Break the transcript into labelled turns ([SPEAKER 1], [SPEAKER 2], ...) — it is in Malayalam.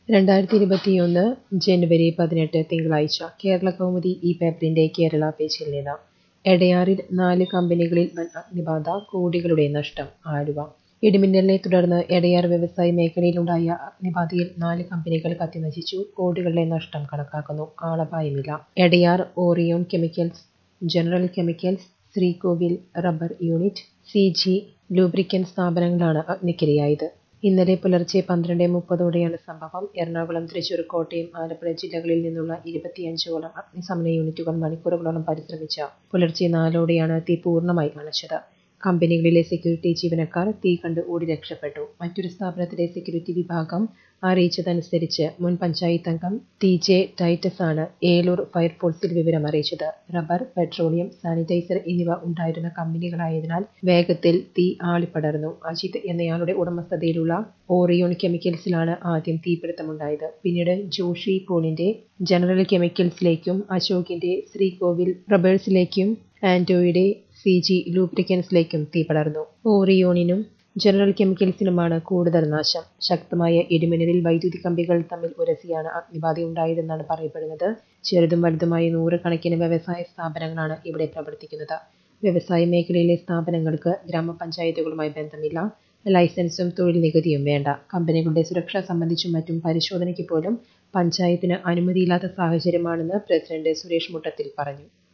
[SPEAKER 1] രണ്ടായിരത്തി ഇരുപത്തിയൊന്ന് ജനുവരി പതിനെട്ട് തിങ്കളാഴ്ച കേരള കൗമുദി ഈ പേപ്പറിന്റെ കേരള പേജിൽ നിന്ന് എടയാറിൽ നാല് കമ്പനികളിൽ വൻ അഗ്നിബാധ കോടികളുടെ നഷ്ടം ആലുവ ഇടിമിന്നലിനെ തുടർന്ന് എടയാർ വ്യവസായ മേഖലയിലുണ്ടായ അഗ്നിബാധയിൽ നാല് കമ്പനികൾ കത്തിനശിച്ചു കോടികളുടെ നഷ്ടം കണക്കാക്കുന്നു ആളപായമില്ല Edayar Orion chemicals general chemicals Sreekovil rubber unit C G lubricant സ്ഥാപനങ്ങളാണ് അഗ്നിക്കിരയായത് ഇന്നലെ പുലർച്ചെ പന്ത്രണ്ട് മുപ്പതോടെയാണ് സംഭവം എറണാകുളം തൃശൂർ കോട്ടയം ആലപ്പുഴ ജില്ലകളിൽ നിന്നുള്ള ഇരുപത്തിയഞ്ചോളം അഗ്നിശമന യൂണിറ്റുകൾ മണിക്കൂറുകളോളം പരിശ്രമിച്ച പുലർച്ചെ നാലോടെയാണ് തീ പൂർണ്ണമായി അണച്ചത് കമ്പനികളിലെ സെക്യൂരിറ്റി ജീവനക്കാർ തീ കണ്ട് ഓടി രക്ഷപ്പെട്ടു മറ്റൊരു സ്ഥാപനത്തിലെ സെക്യൂരിറ്റി വിഭാഗം അറിയിച്ചതനുസരിച്ച് മുൻ പഞ്ചായത്ത് അംഗം ടി ജെ ടൈറ്റസ് ആണ് ഏലൂർ ഫയർഫോഴ്സിൽ വിവരം അറിയിച്ചത് റബ്ബർ പെട്രോളിയം സാനിറ്റൈസർ എന്നിവ ഉണ്ടായിരുന്ന കമ്പനികളായതിനാൽ വേഗത്തിൽ തീ ആളിപ്പടർന്നു അജിത് എന്നയാളുടെ ഉടമസ്ഥതയിലുള്ള ഓറിയോൺ കെമിക്കൽസിലാണ് ആദ്യം തീപിടുത്തമുണ്ടായത് പിന്നീട് ജോഷി പോളിന്റെ ജനറൽ കെമിക്കൽസിലേക്കും അശോകിന്റെ ശ്രീകോവിൽ റബ്ബേഴ്സിലേക്കും ആന്റോയുടെ സി ജി ലൂബ്രിക്കൻസിലേക്കും തീ പടർന്നു ഓറിയോണിനും ജനറൽ കെമിക്കൽസിനുമാണ് കൂടുതൽ നാശം ശക്തമായ ഇടിമിന്നലിൽ വൈദ്യുതി കമ്പികൾ തമ്മിൽ ഉരസിയാണ് അഗ്നിബാധയുണ്ടായതെന്നാണ് പറയപ്പെടുന്നത് ചെറുതും വലുതുമായ നൂറുകണക്കിന് വ്യവസായ സ്ഥാപനങ്ങളാണ് ഇവിടെ പ്രവർത്തിക്കുന്നത് വ്യവസായ മേഖലയിലെ സ്ഥാപനങ്ങൾക്ക് ഗ്രാമപഞ്ചായത്തുകളുമായി ബന്ധമില്ല ലൈസൻസും തൊഴിൽ നികുതിയും വേണ്ട കമ്പനികളുടെ സുരക്ഷ സംബന്ധിച്ചും മറ്റും പരിശോധനയ്ക്ക് പോലും പഞ്ചായത്തിന് അനുമതിയില്ലാത്ത സാഹചര്യമാണെന്ന് പ്രസിഡന്റ് സുരേഷ് മുട്ടത്തിൽ പറഞ്ഞു